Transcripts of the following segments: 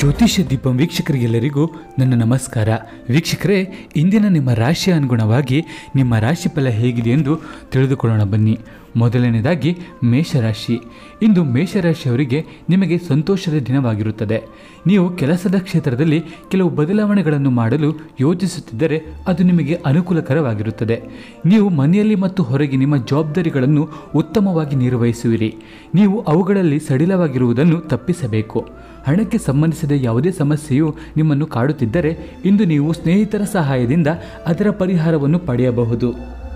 ಜ್ಯೋತಿಷ್ಯ ದೀಪಂ ವೀಕ್ಷಕರಿಗೆಲ್ಲರಿಗೂ ನನ್ನ ನಮಸ್ಕಾರ ವೀಕ್ಷಕರೇ ಇಂದಿನ ನಿಮ್ಮ ರಾಶಿಯ ಅನುಗುಣವಾಗಿ ನಿಮ್ಮ ರಾಶಿ ಫಲ ಹೇಗಿದೆ ಎಂದು ತಿಳಿದುಕೊಳ್ಳೋಣ ಬನ್ನಿ ಮೊದಲನೇದಾಗಿ ಮೇಷರಾಶಿ ಇಂದು ಮೇಷರಾಶಿಯವರಿಗೆ ನಿಮಗೆ ಸಂತೋಷದ ದಿನವಾಗಿರುತ್ತದೆ ನೀವು ಕೆಲಸದ ಕ್ಷೇತ್ರದಲ್ಲಿ ಕೆಲವು ಬದಲಾವಣೆಗಳನ್ನು ಮಾಡಲು ಯೋಚಿಸುತ್ತಿದ್ದರೆ ಅದು ನಿಮಗೆ ಅನುಕೂಲಕರವಾಗಿರುತ್ತದೆ ನೀವು ಮನೆಯಲ್ಲಿ ಮತ್ತು ಹೊರಗೆ ನಿಮ್ಮ ಜವಾಬ್ದಾರಿಗಳನ್ನು ಉತ್ತಮವಾಗಿ ನಿರ್ವಹಿಸುವಿರಿ ನೀವು ಅವುಗಳಲ್ಲಿ ಸಡಿಲವಾಗಿರುವುದನ್ನು ತಪ್ಪಿಸಬೇಕು ಹಣಕ್ಕೆ ಸಂಬಂಧಿಸಿದ ಯಾವುದೇ ಸಮಸ್ಯೆಯು ನಿಮ್ಮನ್ನು ಕಾಡುತ್ತಿದ್ದರೆ ಇಂದು ನೀವು ಸ್ನೇಹಿತರ ಸಹಾಯದಿಂದ ಅದರ ಪರಿಹಾರವನ್ನು ಪಡೆಯಬಹುದು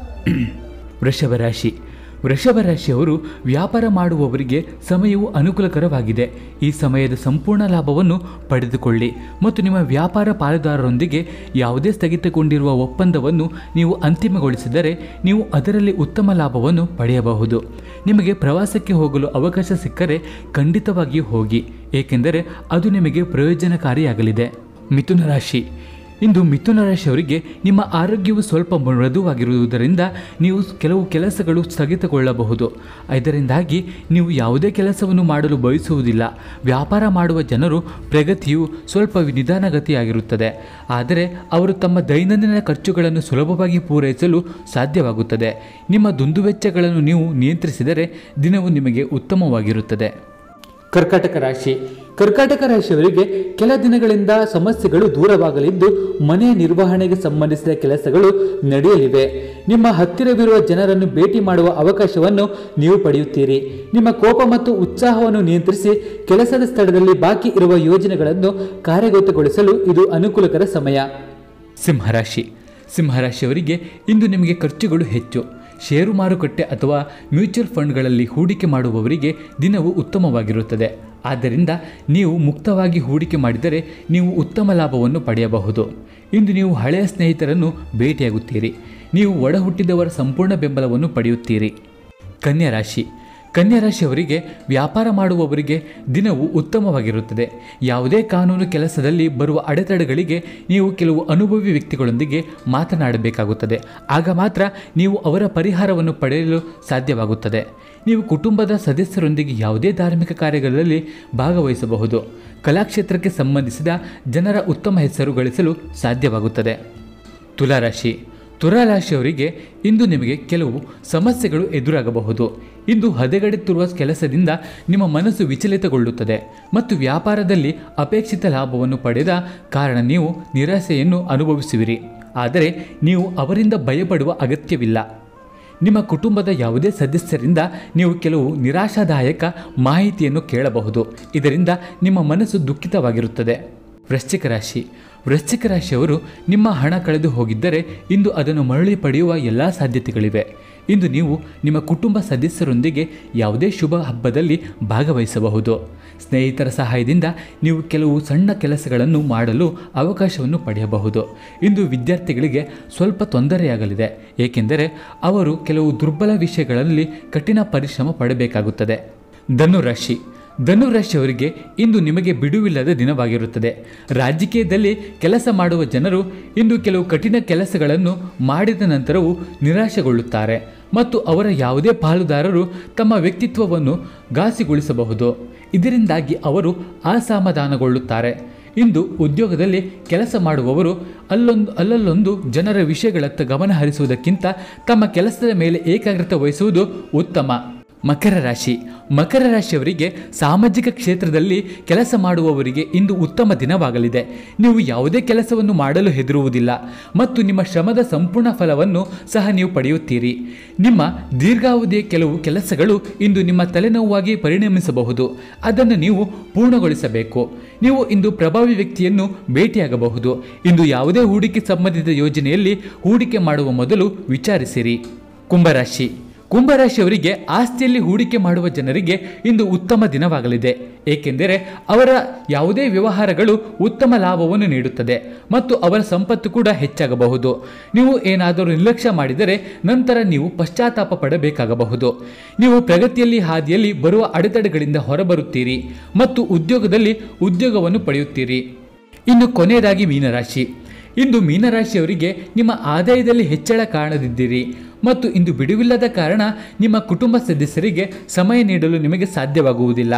ವೃಷಭ ರಾಶಿ ವೃಷಭ ರಾಶಿಯವರು ವ್ಯಾಪಾರ ಮಾಡುವವರಿಗೆ ಸಮಯವು ಅನುಕೂಲಕರವಾಗಿದೆ ಈ ಸಮಯದ ಸಂಪೂರ್ಣ ಲಾಭವನ್ನು ಪಡೆದುಕೊಳ್ಳಿ ಮತ್ತು ನಿಮ್ಮ ವ್ಯಾಪಾರ ಪಾಲುದಾರರೊಂದಿಗೆ ಯಾವುದೇ ಸ್ಥಗಿತಗೊಂಡಿರುವ ಒಪ್ಪಂದವನ್ನು ನೀವು ಅಂತಿಮಗೊಳಿಸಿದರೆ ನೀವು ಅದರಲ್ಲಿ ಉತ್ತಮ ಲಾಭವನ್ನು ಪಡೆಯಬಹುದು ನಿಮಗೆ ಪ್ರವಾಸಕ್ಕೆ ಹೋಗಲು ಅವಕಾಶ ಸಿಕ್ಕರೆ ಖಂಡಿತವಾಗಿಯೂ ಹೋಗಿ ಏಕೆಂದರೆ ಅದು ನಿಮಗೆ ಪ್ರಯೋಜನಕಾರಿಯಾಗಲಿದೆ ಮಿಥುನ ರಾಶಿ ಇಂದು ಮಿಥುನ ರಾಶಿಯವರಿಗೆ ನಿಮ್ಮ ಆರೋಗ್ಯವು ಸ್ವಲ್ಪ ಮೃದುವಾಗಿರುವುದರಿಂದ ನೀವು ಕೆಲವು ಕೆಲಸಗಳು ಸ್ಥಗಿತಗೊಳ್ಳಬಹುದು ಇದರಿಂದಾಗಿ ನೀವು ಯಾವುದೇ ಕೆಲಸವನ್ನು ಮಾಡಲು ಬಯಸುವುದಿಲ್ಲ ವ್ಯಾಪಾರ ಮಾಡುವ ಜನರು ಪ್ರಗತಿಯು ಸ್ವಲ್ಪ ನಿಧಾನಗತಿಯಾಗಿರುತ್ತದೆ ಆದರೆ ಅವರು ತಮ್ಮ ದೈನಂದಿನ ಖರ್ಚುಗಳನ್ನು ಸುಲಭವಾಗಿ ಪೂರೈಸಲು ಸಾಧ್ಯವಾಗುತ್ತದೆ ನಿಮ್ಮ ದುಂದುವೆಚ್ಚಗಳನ್ನು ನೀವು ನಿಯಂತ್ರಿಸಿದರೆ ದಿನವು ನಿಮಗೆ ಉತ್ತಮವಾಗಿರುತ್ತದೆ ಕರ್ಕಾಟಕ ರಾಶಿ ಕರ್ಕಾಟಕ ರಾಶಿಯವರಿಗೆ ಕೆಲ ದಿನಗಳಿಂದ ಸಮಸ್ಯೆಗಳು ದೂರವಾಗಲಿದ್ದು ಮನೆಯ ನಿರ್ವಹಣೆಗೆ ಸಂಬಂಧಿಸಿದ ಕೆಲಸಗಳು ನಡೆಯಲಿವೆ ನಿಮ್ಮ ಹತ್ತಿರವಿರುವ ಜನರನ್ನು ಭೇಟಿ ಮಾಡುವ ಅವಕಾಶವನ್ನು ನೀವು ಪಡೆಯುತ್ತೀರಿ ನಿಮ್ಮ ಕೋಪ ಮತ್ತು ಉತ್ಸಾಹವನ್ನು ನಿಯಂತ್ರಿಸಿ ಕೆಲಸದ ಸ್ಥಳದಲ್ಲಿ ಬಾಕಿ ಇರುವ ಯೋಜನೆಗಳನ್ನು ಕಾರ್ಯಗತಗೊಳಿಸಲು ಇದು ಅನುಕೂಲಕರ ಸಮಯ ಸಿಂಹರಾಶಿ ಸಿಂಹರಾಶಿಯವರಿಗೆ ಇಂದು ನಿಮಗೆ ಖರ್ಚುಗಳು ಹೆಚ್ಚು ಷೇರು ಮಾರುಕಟ್ಟೆ ಅಥವಾ ಮ್ಯೂಚುವಲ್ ಫಂಡ್ಗಳಲ್ಲಿ ಹೂಡಿಕೆ ಮಾಡುವವರಿಗೆ ದಿನವು ಉತ್ತಮವಾಗಿರುತ್ತದೆ ಆದ್ದರಿಂದ ನೀವು ಮುಕ್ತವಾಗಿ ಹೂಡಿಕೆ ಮಾಡಿದರೆ ನೀವು ಉತ್ತಮ ಲಾಭವನ್ನು ಪಡೆಯಬಹುದು ಇಂದು ನೀವು ಹಳೆಯ ಸ್ನೇಹಿತರನ್ನು ಭೇಟಿಯಾಗುತ್ತೀರಿ ನೀವು ಒಡ ಹುಟ್ಟಿದವರ ಸಂಪೂರ್ಣ ಬೆಂಬಲವನ್ನು ಪಡೆಯುತ್ತೀರಿ ಕನ್ಯಾ ರಾಶಿ ಕನ್ಯಾ ರಾಶಿಯವರಿಗೆ ವ್ಯಾಪಾರ ಮಾಡುವವರಿಗೆ ದಿನವು ಉತ್ತಮವಾಗಿರುತ್ತದೆ ಯಾವುದೇ ಕಾನೂನು ಕೆಲಸದಲ್ಲಿ ಬರುವ ಅಡೆತಡೆಗಳಿಗೆ ನೀವು ಕೆಲವು ಅನುಭವಿ ವ್ಯಕ್ತಿಗಳೊಂದಿಗೆ ಮಾತನಾಡಬೇಕಾಗುತ್ತದೆ ಆಗ ಮಾತ್ರ ನೀವು ಅವರ ಪರಿಹಾರವನ್ನು ಪಡೆಯಲು ಸಾಧ್ಯವಾಗುತ್ತದೆ ನೀವು ಕುಟುಂಬದ ಸದಸ್ಯರೊಂದಿಗೆ ಯಾವುದೇ ಧಾರ್ಮಿಕ ಕಾರ್ಯಗಳಲ್ಲಿ ಭಾಗವಹಿಸಬಹುದು ಕಲಾಕ್ಷೇತ್ರಕ್ಕೆ ಸಂಬಂಧಿಸಿದ ಜನರ ಉತ್ತಮ ಹೆಸರು ಗಳಿಸಲು ಸಾಧ್ಯವಾಗುತ್ತದೆ ತುಲಾರಾಶಿ ತುಲಾರಾಶಿಯವರಿಗೆ ಇಂದು ನಿಮಗೆ ಕೆಲವು ಸಮಸ್ಯೆಗಳು ಎದುರಾಗಬಹುದು ಇಂದು ಹದಗೆಡುತ್ತಿರುವ ಕೆಲಸದಿಂದ ನಿಮ್ಮ ಮನಸ್ಸು ವಿಚಲಿತಗೊಳ್ಳುತ್ತದೆ ಮತ್ತು ವ್ಯಾಪಾರದಲ್ಲಿ ಅಪೇಕ್ಷಿತ ಲಾಭವನ್ನು ಪಡೆದ ಕಾರಣ ನೀವು ನಿರಾಸೆಯನ್ನು ಅನುಭವಿಸುವಿರಿ ಆದರೆ ನೀವು ಅವರಿಂದ ಭಯಪಡುವ ಅಗತ್ಯವಿಲ್ಲ ನಿಮ್ಮ ಕುಟುಂಬದ ಯಾವುದೇ ಸದಸ್ಯರಿಂದ ನೀವು ಕೆಲವು ನಿರಾಶಾದಾಯಕ ಮಾಹಿತಿಯನ್ನು ಕೇಳಬಹುದು ಇದರಿಂದ ನಿಮ್ಮ ಮನಸ್ಸು ದುಃಖಿತವಾಗಿರುತ್ತದೆ ವೃಶ್ಚಿಕ ರಾಶಿ ವೃಶ್ಚಿಕ ರಾಶಿಯವರು ನಿಮ್ಮ ಹಣ ಕಳೆದು ಹೋಗಿದ್ದರೆ ಇಂದು ಅದನ್ನು ಮರಳಿ ಪಡೆಯುವ ಎಲ್ಲ ಸಾಧ್ಯತೆಗಳಿವೆ ಇಂದು ನೀವು ನಿಮ್ಮ ಕುಟುಂಬ ಸದಸ್ಯರೊಂದಿಗೆ ಯಾವುದೇ ಶುಭ ಹಬ್ಬದಲ್ಲಿ ಭಾಗವಹಿಸಬಹುದು ಸ್ನೇಹಿತರ ಸಹಾಯದಿಂದ ನೀವು ಕೆಲವು ಸಣ್ಣ ಕೆಲಸಗಳನ್ನು ಮಾಡಲು ಅವಕಾಶವನ್ನು ಪಡೆಯಬಹುದು ಇಂದು ವಿದ್ಯಾರ್ಥಿಗಳಿಗೆ ಸ್ವಲ್ಪ ತೊಂದರೆಯಾಗಲಿದೆ ಏಕೆಂದರೆ ಅವರು ಕೆಲವು ದುರ್ಬಲ ವಿಷಯಗಳಲ್ಲಿ ಕಠಿಣ ಪರಿಶ್ರಮ ಪಡಬೇಕಾಗುತ್ತದೆ ಧನುರಾಶಿ ಧನುರಾಶಿಯವರಿಗೆ ಇಂದು ನಿಮಗೆ ಬಿಡುವಿಲ್ಲದ ದಿನವಾಗಿರುತ್ತದೆ ರಾಜಕೀಯದಲ್ಲಿ ಕೆಲಸ ಮಾಡುವ ಜನರು ಇಂದು ಕೆಲವು ಕಠಿಣ ಕೆಲಸಗಳನ್ನು ಮಾಡಿದ ನಂತರವೂ ನಿರಾಶೆಗೊಳ್ಳುತ್ತಾರೆ ಮತ್ತು ಅವರ ಯಾವುದೇ ಪಾಲುದಾರರು ತಮ್ಮ ವ್ಯಕ್ತಿತ್ವವನ್ನು ಘಾಸಿಗೊಳಿಸಬಹುದು ಇದರಿಂದಾಗಿ ಅವರು ಅಸಮಾಧಾನಗೊಳ್ಳುತ್ತಾರೆ ಇಂದು ಉದ್ಯೋಗದಲ್ಲಿ ಕೆಲಸ ಮಾಡುವವರು ಅಲ್ಲೊಂದು ಅಲ್ಲಲ್ಲೊಂದು ಜನರ ವಿಷಯಗಳತ್ತ ಗಮನ ಹರಿಸುವುದಕ್ಕಿಂತ ತಮ್ಮ ಕೆಲಸದ ಮೇಲೆ ಏಕಾಗ್ರತೆ ವಹಿಸುವುದು ಉತ್ತಮ ಮಕರ ರಾಶಿ ಮಕರ ರಾಶಿಯವರಿಗೆ ಸಾಮಾಜಿಕ ಕ್ಷೇತ್ರದಲ್ಲಿ ಕೆಲಸ ಮಾಡುವವರಿಗೆ ಇಂದು ಉತ್ತಮ ದಿನವಾಗಲಿದೆ ನೀವು ಯಾವುದೇ ಕೆಲಸವನ್ನು ಮಾಡಲು ಹೆದರುವುದಿಲ್ಲ ಮತ್ತು ನಿಮ್ಮ ಶ್ರಮದ ಸಂಪೂರ್ಣ ಫಲವನ್ನು ಸಹ ನೀವು ಪಡೆಯುತ್ತೀರಿ ನಿಮ್ಮ ದೀರ್ಘಾವಧಿಯ ಕೆಲವು ಕೆಲಸಗಳು ಇಂದು ನಿಮ್ಮ ತಲೆನೋವಾಗಿ ಪರಿಣಮಿಸಬಹುದು ಅದನ್ನು ನೀವು ಪೂರ್ಣಗೊಳಿಸಬೇಕು ನೀವು ಇಂದು ಪ್ರಭಾವಿ ವ್ಯಕ್ತಿಯನ್ನು ಭೇಟಿಯಾಗಬಹುದು ಇಂದು ಯಾವುದೇ ಹೂಡಿಕೆ ಸಂಬಂಧಿತ ಯೋಜನೆಯಲ್ಲಿ ಹೂಡಿಕೆ ಮಾಡುವ ಮೊದಲು ವಿಚಾರಿಸಿರಿ ಕುಂಭರಾಶಿ ಕುಂಭರಾಶಿಯವರಿಗೆ ಆಸ್ತಿಯಲ್ಲಿ ಹೂಡಿಕೆ ಮಾಡುವ ಜನರಿಗೆ ಇಂದು ಉತ್ತಮ ದಿನವಾಗಲಿದೆ ಏಕೆಂದರೆ ಅವರ ಯಾವುದೇ ವ್ಯವಹಾರಗಳು ಉತ್ತಮ ಲಾಭವನ್ನು ನೀಡುತ್ತದೆ ಮತ್ತು ಅವರ ಸಂಪತ್ತು ಕೂಡ ಹೆಚ್ಚಾಗಬಹುದು ನೀವು ಏನಾದರೂ ನಿರ್ಲಕ್ಷ್ಯ ಮಾಡಿದರೆ ನಂತರ ನೀವು ಪಶ್ಚಾತ್ತಾಪ ಪಡಬೇಕಾಗಬಹುದು ನೀವು ಪ್ರಗತಿಯಲ್ಲಿ ಹಾದಿಯಲ್ಲಿ ಬರುವ ಅಡೆತಡೆಗಳಿಂದ ಹೊರಬರುತ್ತೀರಿ ಮತ್ತು ಉದ್ಯೋಗದಲ್ಲಿ ಉದ್ಯೋಗವನ್ನು ಪಡೆಯುತ್ತೀರಿ ಇನ್ನು ಕೊನೆಯದಾಗಿ ಮೀನರಾಶಿ ಇಂದು ಮೀನರಾಶಿಯವರಿಗೆ ನಿಮ್ಮ ಆದಾಯದಲ್ಲಿ ಹೆಚ್ಚಳ ಕಾಣದಿದ್ದೀರಿ ಮತ್ತು ಇಂದು ಬಿಡುವಿಲ್ಲದ ಕಾರಣ ನಿಮ್ಮ ಕುಟುಂಬ ಸದಸ್ಯರಿಗೆ ಸಮಯ ನೀಡಲು ನಿಮಗೆ ಸಾಧ್ಯವಾಗುವುದಿಲ್ಲ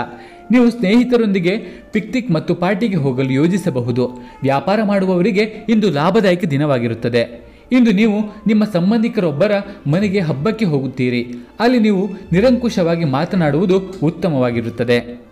ನೀವು ಸ್ನೇಹಿತರೊಂದಿಗೆ ಪಿಕ್ನಿಕ್ ಮತ್ತು ಪಾರ್ಟಿಗೆ ಹೋಗಲು ಯೋಜಿಸಬಹುದು ವ್ಯಾಪಾರ ಮಾಡುವವರಿಗೆ ಇಂದು ಲಾಭದಾಯಕ ದಿನವಾಗಿರುತ್ತದೆ ಇಂದು ನೀವು ನಿಮ್ಮ ಸಂಬಂಧಿಕರೊಬ್ಬರ ಮನೆಗೆ ಹಬ್ಬಕ್ಕೆ ಹೋಗುತ್ತೀರಿ ಅಲ್ಲಿ ನೀವು ನಿರಂಕುಶವಾಗಿ ಮಾತನಾಡುವುದು ಉತ್ತಮವಾಗಿರುತ್ತದೆ